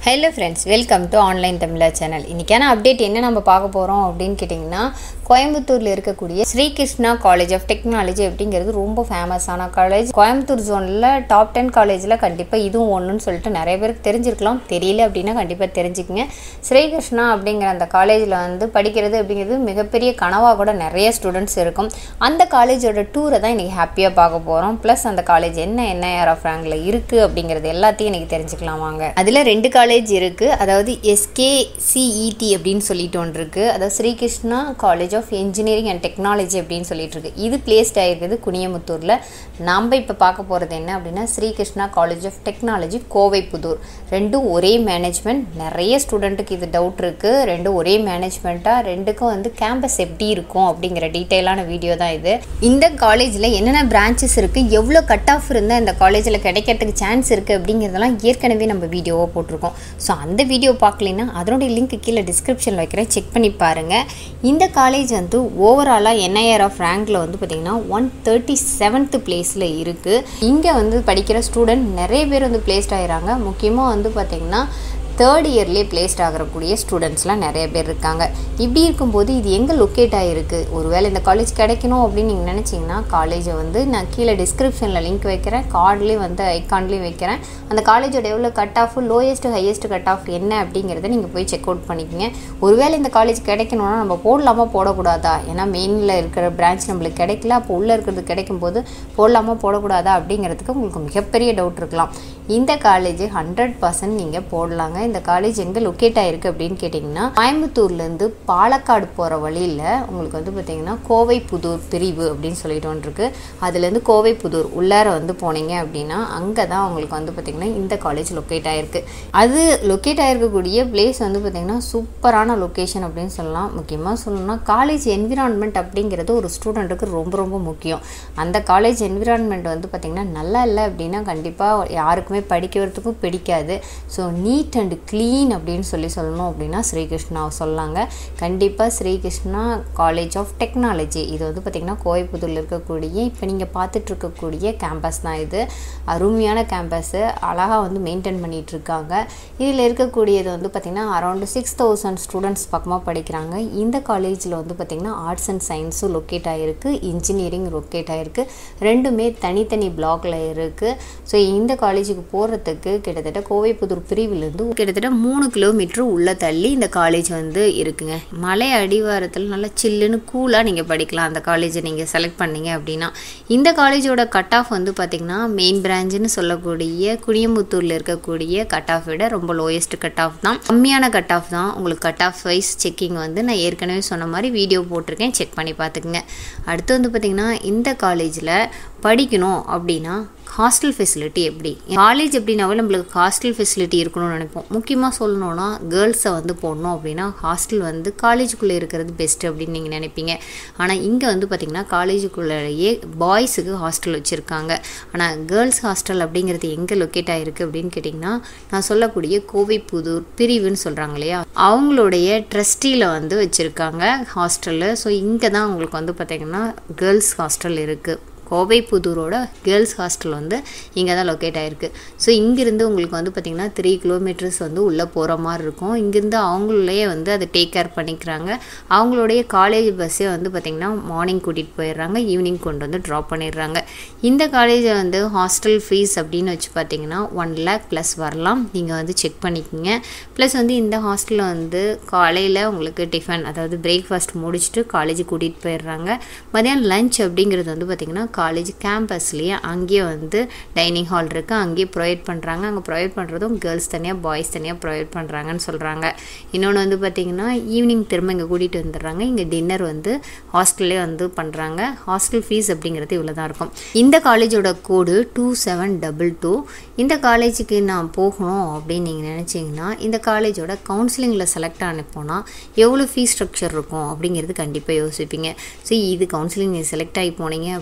hello friends welcome to online Tamizha channel இன்றைக்கான update என்ன நம்ம பார்க்க போகிறோம் அப்படின்னு கேட்டிங்கன்னா கோயம்புத்தூரில் இருக்கக்கூடிய ஸ்ரீகிருஷ்ணா காலேஜ் ஆஃப் டெக்னாலஜி அப்படிங்கிறது ரொம்ப ஃபேமஸான காலேஜ் கோயம்புத்தூர் ஜோனில் டாப் டென் காலேஜில் கண்டிப்பாக இதுவும் ஒன்றுன்னு சொல்லிட்டு நிறைய பேருக்கு தெரிஞ்சிருக்கலாம் தெரியல அப்படின்னா கண்டிப்பாக தெரிஞ்சுக்கங்க ஸ்ரீகிருஷ்ணா அப்படிங்கிற அந்த காலேஜில் வந்து படிக்கிறது அப்படிங்கிறது மிகப்பெரிய கனவாக கூட நிறைய ஸ்டூடெண்ட்ஸ் இருக்கும் அந்த காலேஜோட டூரை தான் இன்றைக்கி ஹாப்பியாக பார்க்க போகிறோம் ப்ளஸ் அந்த காலேஜ் என்ன என்ஐஆர் ஆஃப் ரேங்கில் இருக்குது அப்படிங்கிறது எல்லாத்தையும் இன்றைக்கி தெரிஞ்சுக்கலாம் வாங்க அதில் ரெண்டு காலேஜ் இருக்குது அதாவது எஸ்கேசிஇடி அப்படின்னு சொல்லிட்டு ஒன்று இருக்குது அதாவது Srikrishna college of engineering and technology அப்படின்னு சொல்லிட்டு இருக்கு இது பிளேஸ்ட் ஆகிருக்குது குனியமுத்தூரில் நம்ம இப்போ பார்க்க போகிறது என்ன அப்படின்னா Srikrishna college of technology Kovaipudur ரெண்டும் ஒரே மேனேஜ்மெண்ட் நிறைய ஸ்டூடெண்ட்டுக்கு இது டவுட் இருக்குது ரெண்டும் ஒரே மேனேஜ்மெண்ட்டாக ரெண்டுக்கும் வந்து கேம்பஸ் எப்படி இருக்கும் அப்படிங்கிற டீட்டெயிலான வீடியோ தான் இது இந்த காலேஜில் என்னென்ன பிரான்ச்சஸ் இருக்குது எவ்வளோ கட் ஆஃப் இருந்தால் இந்த காலேஜில் கிடைக்கிறதுக்கு சான்ஸ் இருக்குது அப்படிங்கிறதெல்லாம் ஏற்கனவே நம்ம வீடியோவாக போட்டிருக்கோம் ஸோ அந்த வீடியோ பார்க்கலைன்னா அதனுடைய லிங்க் கீழே டிஸ்கிரிப்ஷனில் வைக்கிறேன் செக் பண்ணி பாருங்கள் இந்த காலேஜ் வந்து ஓவராலாக என்ஐஆர் ஆஃப் ரேங்கில் வந்து பார்த்திங்கன்னா ஒன் தேர்ட்டி செவன்த் பிளேஸில் இருக்குது இங்கே வந்து படிக்கிற ஸ்டூடெண்ட் நிறைய பேர் வந்து பிளேஸ்ட் ஆகிறாங்க முக்கியமாக வந்து பார்த்திங்கன்னா தேர்ட் இயர்லேயே பிளேஸ்ட் ஆகக்கூடிய ஸ்டூடெண்ட்ஸ்லாம் நிறைய பேர் இருக்காங்க இப்படி இருக்கும்போது இது எங்கே லொக்கேட் ஆகிருக்கு ஒருவேளை இந்த காலேஜ் கிடைக்கணும் அப்படின்னு நீங்கள் நினச்சிங்கன்னா காலேஜை வந்து நான் கீழே டிஸ்கிரிப்ஷனில் லிங்க் வைக்கிறேன் கார்ட்லேயும் வந்து ஐக்கான்லேயும் வைக்கிறேன் அந்த காலேஜோட எவ்வளோ cut off lowest highest cut off என்ன அப்படிங்கிறத நீங்கள் போய் செக் அவுட் பண்ணிக்கங்க ஒருவேளை இந்த காலேஜ் கிடைக்கணும்னா நம்ம போடலாமா போடக்கூடாதா ஏன்னா மெயினில் இருக்கிற பிரான்ச் நம்மளுக்கு கிடைக்கல அப்போ உள்ளே இருக்கிறது கிடைக்கும் போது போடலாமா போடக்கூடாதா அப்படிங்கிறதுக்கு உங்களுக்கு மிகப்பெரிய டவுட் இருக்கலாம் இந்த காலேஜ் ஹண்ட்ரட் பர்சன்ட் நீங்கள் போடலாங்க இந்த காலேஜ் எங்கே லொக்கேட் ஆகிருக்கு அப்படின்னு கேட்டிங்கன்னா கோயம்புத்தூர்லேருந்து பாலக்காடு போகிற வழியில் உங்களுக்கு வந்து பார்த்திங்கன்னா கோவை புதூர் பிரிவு அப்படின்னு சொல்லிட்டு ஒன்று இருக்குது அதுலேருந்து கோவை புதூர் உள்ளார வந்து போனீங்க அப்படின்னா அங்கே தான் உங்களுக்கு வந்து பார்த்திங்கன்னா இந்த காலேஜ் லொக்கேட் ஆகிருக்கு அது லொக்கேட் ஆகிருக்கக்கூடிய பிளேஸ் வந்து பார்த்திங்கன்னா சூப்பரான லொக்கேஷன் அப்படின்னு சொல்லலாம் முக்கியமாக சொல்லணும்னா காலேஜ் என்விரான்மெண்ட் அப்படிங்கிறது ஒரு ஸ்டூடெண்ட்டுக்கு ரொம்ப ரொம்ப முக்கியம் அந்த காலேஜ் என்விரான்மெண்ட் வந்து பார்த்திங்கன்னா நல்லா இல்லை அப்படின்னா கண்டிப்பாக யாருக்குமே படிக்கிறதுக்கும் பிடிக்காது ஸோ நீட் அண்ட் க்ளீன் அப்படின்னு சொல்லி சொல்லணும் அப்படின்னா ஸ்ரீகிருஷ்ணா சொல்லாங்க கண்டிப்பாக ஸ்ரீகிருஷ்ணா காலேஜ் ஆஃப் டெக்னாலஜி இது வந்து பார்த்திங்கன்னா கோயம்புத்தூரில் இருக்கக்கூடிய இப்போ நீங்கள் பார்த்துட்டு இருக்கக்கூடிய கேம்பஸ் தான் இது அருமையான கேம்பஸ்ஸு அழகாக வந்து மெயின்டைன் பண்ணிகிட்டு இருக்காங்க இதில் இருக்கக்கூடியது வந்து பார்த்திங்கன்னா அரௌண்டு சிக்ஸ் தௌசண்ட் ஸ்டூடெண்ட்ஸ் பக்கமாக படிக்கிறாங்க இந்த காலேஜில் வந்து பார்த்திங்கன்னா ஆர்ட்ஸ் அண்ட் சயின்ஸும் லொக்கேட் ஆகிருக்கு இன்ஜினியரிங் லொக்கேட் ஆகிருக்கு ரெண்டுமே தனித்தனி பிளாக்ல இருக்குது ஸோ இந்த காலேஜுக்கு போகிறதுக்கு கிட்டத்தட்ட கோவைப்புதூர் பிரிவிலேருந்து கிட்டத்தட்ட மூணு கிலோமீட்டர் உள்ளே தள்ளி இந்த காலேஜ் வந்து இருக்குங்க மலை அடிவாரத்தில் நல்லா சில்லுன்னு கூலாக நீங்கள் படிக்கலாம் அந்த காலேஜை நீங்கள் செலக்ட் பண்ணீங்க அப்படின்னா இந்த காலேஜோட கட் ஆஃப் வந்து பார்த்திங்கன்னா மெயின் பிரான்ச்சுன்னு சொல்லக்கூடிய குடியம்புத்தூரில் இருக்கக்கூடிய கட் ஆஃப் விட ரொம்ப லோயஸ்ட் கட் ஆஃப் தான் கம்மியான கட் ஆஃப் தான் உங்களுக்கு கட் ஆஃப் வைஸ் செக்கிங் வந்து நான் ஏற்கனவே சொன்ன மாதிரி வீடியோ போட்டிருக்கேன் செக் பண்ணி பார்த்துக்குங்க அடுத்து வந்து பார்த்திங்கன்னா இந்த காலேஜில் படிக்கணும் அப்படின்னா ஹாஸ்டல் ஃபெசிலிட்டி எப்படி காலேஜ் அப்படின்னாவே நம்மளுக்கு ஹாஸ்டல் ஃபெசிலிட்டி இருக்கணும்னு நினைப்போம் முக்கியமாக சொல்லணும்னா கேர்ள்ஸை வந்து போடணும் அப்படின்னா ஹாஸ்டல் வந்து காலேஜுக்குள்ளே இருக்கிறது பெஸ்ட்டு அப்படின்னு நீங்கள் நினைப்பீங்க ஆனால் இங்கே வந்து பார்த்திங்கன்னா காலேஜுக்குள்ளேயே பாய்ஸுக்கு ஹாஸ்டல் வச்சுருக்காங்க ஆனால் கேர்ள்ஸ் ஹாஸ்டல் அப்படிங்கிறது எங்கே லொக்கேட் ஆகிருக்கு அப்படின்னு கேட்டிங்கன்னா நான் சொல்லக்கூடிய கோவை புதூர் பிரிவுன்னு சொல்கிறாங்க இல்லையா அவங்களுடைய ட்ரஸ்டியில் வந்து வச்சுருக்காங்க ஹாஸ்டலில் ஸோ இங்கே தான் உங்களுக்கு வந்து பார்த்திங்கன்னா கேர்ள்ஸ் ஹாஸ்டல் இருக்குது கோவை புதூரோட கேர்ள்ஸ் ஹாஸ்டல் வந்து இங்கே தான் லொக்கேட் ஆகிருக்கு ஸோ இங்கேருந்து உங்களுக்கு வந்து பார்த்திங்கன்னா த்ரீ கிலோமீட்டர்ஸ் வந்து உள்ளே போகிற மாதிரி இருக்கும் இங்கேருந்து அவங்களே வந்து அதை டேக் கேர் பண்ணிக்கிறாங்க அவங்களுடைய காலேஜ் பஸ்ஸே வந்து பார்த்திங்கன்னா மார்னிங் கூட்டிகிட்டு போயிடுறாங்க ஈவினிங் கொண்டு வந்து ட்ராப் பண்ணிடுறாங்க இந்த காலேஜை வந்து ஹாஸ்டல் ஃபீஸ் அப்படின்னு வச்சு பார்த்தீங்கன்னா ஒன் லேக் ப்ளஸ் வரலாம் நீங்கள் வந்து செக் பண்ணிக்கோங்க ப்ளஸ் வந்து இந்த ஹாஸ்டலில் வந்து காலையில் உங்களுக்கு டிஃபன் அதாவது பிரேக்ஃபாஸ்ட் முடிச்சுட்டு காலேஜ் கூட்டிகிட்டு போயிடுறாங்க மதியானம் லஞ்ச் அப்படிங்கிறது வந்து பார்த்திங்கன்னா காலேஜ் கேம்பஸ்லேயே அங்கேயே வந்து டைனிங் ஹால் இருக்குது அங்கேயே ப்ரொவைட் பண்ணுறாங்க அங்கே ப்ரொவைட் பண்ணுறதும் கேர்ள்ஸ் தனியாக பாய்ஸ் தனியாக ப்ரொவைட் பண்ணுறாங்கன்னு சொல்கிறாங்க இன்னொன்று வந்து பார்த்திங்கன்னா ஈவினிங் திரும்ப இங்கே கூட்டிகிட்டு வந்துடுறாங்க இங்கே டின்னர் வந்து ஹாஸ்டல்லே வந்து பண்ணுறாங்க ஹாஸ்டல் ஃபீஸ் அப்படிங்கிறது இவ்வளோ தான் இருக்கும் இந்த காலேஜோட code two seven double two இந்த காலேஜுக்கு நான் போகணும் அப்படின்னு நீங்கள் நினச்சிங்கன்னா இந்த காலேஜோட கவுன்சிலிங்கில் செலக்ட் ஆன போனால் எவ்வளோ ஃபீஸ் ஸ்ட்ரக்சர் இருக்கும் அப்படிங்கிறது கண்டிப்பாக யோசிப்பீங்க ஸோ இது கவுன்சிலிங் செலக்ட் ஆகி போனீங்க அப்படின்னா one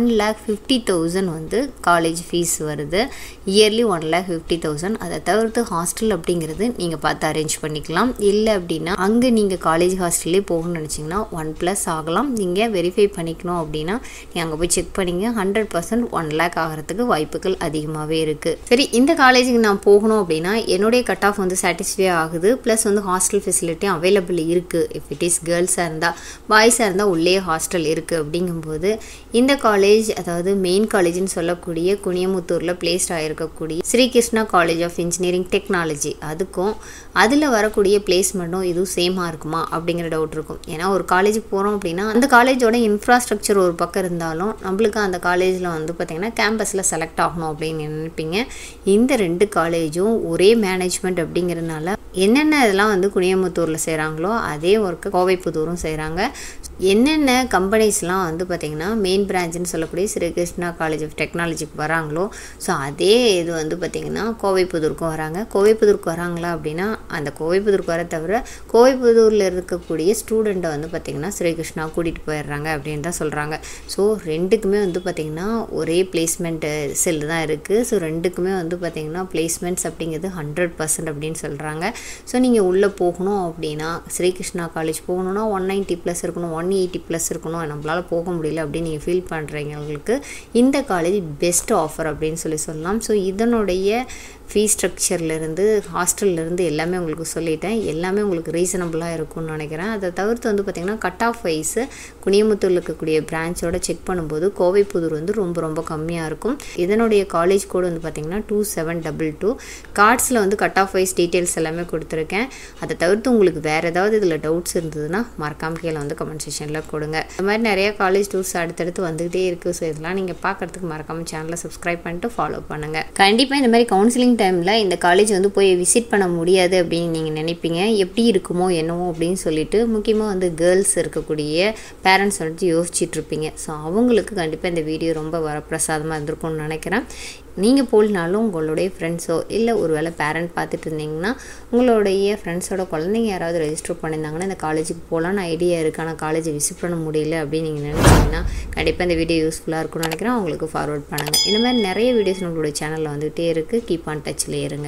one lakh fifty thousand வந்து காலேஜ் ஃபீஸ் வருது yearly one lakh fifty thousand அதை தவிர்த்து ஹாஸ்டல் அப்படிங்கிறது நீங்கள் பார்த்து அரேஞ்ச் பண்ணிக்கலாம் இல்லை அப்படின்னா அங்கே நீங்கள் காலேஜ் ஹாஸ்டல்லே போகணும்னு நினச்சிங்கன்னா ஒன் ப்ளஸ் ஆகலாம் நீங்கள் வெரிஃபை பண்ணிக்கணும் அப்படின்னா நீங்கள் அங்கே போய் செக் பண்ணிங்க ஹண்ட்ரட் பர்சன்ட் ஒன் லேக் ஆகிறதுக்கு வாய்ப்புகள் அதிகமாகவே இருக்குது சரி இந்த காலேஜுக்கு நான் போகணும் அப்படின்னா என்னுடைய கட் ஆஃப் வந்து சாட்டிஸ்ஃபை ஆகுது ப்ளஸ் வந்து ஹாஸ்டல் ஃபெசிலிட்டியும் அவைலபிள் இருக்குது இஃப் இட் இஸ் கேர்ள்ஸாக இருந்தால் பாய்ஸாக இருந்தால் உள்ளே ஹாஸ்டல் இருக்குது அப்படிங்கும்போது இந்த காலேஜ் அதாவது மெயின் காலேஜ்னு சொல்லக்கூடிய குனியமுத்தூரில் பிளேஸ்ட் ஆகிருக்கக்கூடிய Srikrishna college of engineering technology அதுக்கும் அதில் வரக்கூடிய பிளேஸ்மெண்ட்டும் இதுவும் சேமாக இருக்குமா அப்படிங்கிற டவுட் இருக்கும் ஏன்னா ஒரு காலேஜுக்கு போகிறோம் அப்படின்னா அந்த காலேஜோட இன்ஃப்ராஸ்ட்ரக்சர் ஒரு பக்கம் இருந்தாலும் நம்மளுக்கு அந்த காலேஜில் வந்து பார்த்திங்கன்னா கேம்பஸில் செலக்ட் ஆகணும் அப்படின்னு நினைப்பீங்க இந்த ரெண்டு காலேஜும் ஒரே மேனேஜ்மெண்ட் அப்படிங்கிறதுனால என்னென்ன இதெல்லாம் வந்து குனியமுத்தூரில் செய்கிறாங்களோ அதே ஒர்க்கு கோவைப்புதூரும் செய்கிறாங்க என்னென்ன கம்பெனிஸ்லாம் வந்து பார்த்திங்கன்னா மெயின் பிரான்ச்சுன்னு சொல்லக்கூடிய ஸ்ரீகிருஷ்ணா காலேஜ் ஆஃப் டெக்னாலஜிக்கு வராங்களோ ஸோ அதே இது வந்து பார்த்திங்கன்னா கோவைப்புதூருக்கும் வராங்க கோவைப்புதூருக்கு வராங்களா அப்படின்னா அந்த கோவைப்புதூருக்கு வர தவிர கோவைப்புதூரில் இருக்கக்கூடிய ஸ்டூடெண்ட்டை வந்து பார்த்திங்கன்னா ஸ்ரீகிருஷ்ணா கூட்டிகிட்டு போயிடுறாங்க அப்படின்னு தான் சொல்கிறாங்க ஸோ ரெண்டுக்குமே வந்து பார்த்திங்கன்னா ஒரே பிளேஸ்மெண்ட் செல் தான் இருக்குது ஸோ ரெண்டுக்குமே வந்து பார்த்திங்கன்னா பிளேஸ்மெண்ட்ஸ் அப்படிங்கிறது ஹண்ட்ரட் பர்சன்ட் அப்படின்னு சொல்கிறாங்க ஸோ நீங்கள் உள்ளே போகணும் அப்படின்னா ஸ்ரீகிருஷ்ணா காலேஜ் போகணுன்னா ஒன் நைன்ட்டி ப்ளஸ் இருக்கணும் ஒன் எயிட்டி ப்ளஸ் இருக்கணும் நம்மளால் போக முடியல அப்படின்னு நீங்கள் ஃபீல் பண்ணுறீங்களுக்கு இந்த காலேஜ் பெஸ்ட் ஆஃபர் அப்படின்னு சொல்லி சொல்லலாம் ஸோ இதனுடைய ஃபீஸ் ஸ்ட்ரக்சர்லேருந்து ஹாஸ்டல்லேருந்து எல்லாமே உங்களுக்கு சொல்லிட்டேன் எல்லாமே உங்களுக்கு ரீசனபுளாக இருக்கும்னு நினைக்கிறேன் அதை தவிர்த்து வந்து பார்த்திங்கன்னா கட் ஆஃப் வைஸு குனியமுத்தூரில் இருக்கக்கூடிய பிரான்ச்சோட செக் பண்ணும்போது கோவைப்புதூர் வந்து ரொம்ப ரொம்ப கம்மியாக இருக்கும் இதனுடைய காலேஜ் கோடு வந்து பார்த்திங்கன்னா டூ செவன் டபுள் டூ கார்ட்ஸில் வந்து கட் ஆஃப் வைஸ் டீட்டெயில்ஸ் எல்லாமே கொடுத்துருக்கேன் அதை தவிர்த்து உங்களுக்கு வேறு ஏதாவது இதில் டவுட்ஸ் இருந்ததுன்னா மறக்காம கீழே வந்து கமெண்ட் செக்ஷனில் கொடுங்க இந்த மாதிரி நிறைய காலேஜ் டூர்ஸ் அடுத்தடுத்து வந்துகிட்டே இருக்குது ஸோ இதெல்லாம் நீங்கள் பார்க்குறதுக்கு மறக்காம சேனலை சப்ஸ்கிரைப் பண்ணிட்டு ஃபாலோ பண்ணுங்கள் கண்டிப்பாக இந்த மாதிரி கவுன்சிலிங் டைமில் இந்த காலேஜ் வந்து போய் விசிட் பண்ண முடியாது அப்படின்னு நீங்கள் நினைப்பீங்க எப்படி இருக்குமோ என்னவோ அப்படின்னு சொல்லிட்டு முக்கியமாக வந்து கேர்ள்ஸ் இருக்கக்கூடிய பேரண்ட்ஸ் வந்துட்டு யோசிச்சுட்டு இருப்பீங்க ஸோ அவங்களுக்கு கண்டிப்பாக இந்த வீடியோ ரொம்ப வரப்பிரசாதமாக இருந்திருக்கும்னு நினைக்கிறேன் நீங்கள் போலனாலும் உங்களுடைய ஃப்ரெண்ட்ஸோ இல்லை ஒரு வேளை பேரண்ட் பார்த்துட்டு இருந்தீங்கன்னா உங்களுடைய ஃப்ரெண்ட்ஸோட குழந்தைங்க யாராவது ரெஜிஸ்டர் பண்ணியிருந்தாங்கன்னா இந்த காலேஜுக்கு போகலான்னு ஐடியா இருக்குது ஆனால் காலேஜை விசிட் பண்ண முடியல அப்படின்னு நீங்கள் நினச்சிங்கன்னா கண்டிப்பாக இந்த வீடியோ யூஸ்ஃபுல்லாக இருக்கும்னு நினைக்கிறேன் உங்களுக்கு ஃபார்வர்ட் பண்ணுங்கள் இந்த மாதிரி நிறைய வீடியோஸ் உங்களுடைய சேனலில் வந்துகிட்டே இருக்குது கீப் ஆன் டச்சில் இருங்க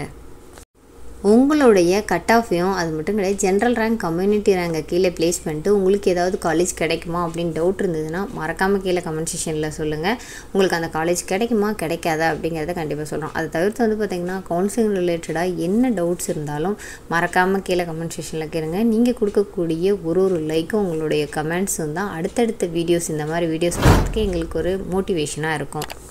உங்களுடைய கட் ஆஃபையும் அது மட்டும் கிடையாது ஜென்ரல் ரேங்க் கம்யூனிட்டி ரேங்கை கீழே ப்ளேஸ் பண்ணிட்டு உங்களுக்கு ஏதாவது காலேஜ் கிடைக்குமா அப்படின்னு டவுட் இருந்ததுன்னா மறக்காமல் கீழே கமெண்ட் செக்ஷனில் சொல்லுங்கள் உங்களுக்கு அந்த காலேஜ் கிடைக்குமா கிடைக்காதா அப்படிங்கிறத கண்டிப்பாக சொல்கிறோம் அதை தவிர்த்து வந்து பார்த்திங்கன்னா கவுன்சிலிங் ரிலேட்டடாக என்ன டவுட்ஸ் இருந்தாலும் மறக்காமல் கீழே கமெண்ட் செக்ஷனில் கேளுங்க நீங்கள் கொடுக்கக்கூடிய ஒரு ஒரு லைக்கும் உங்களுடைய கமெண்ட்ஸும் தான் அடுத்தடுத்த வீடியோஸ் இந்த மாதிரி வீடியோஸ் பார்த்துக்கு எங்களுக்கு ஒரு மோட்டிவேஷனாக இருக்கும்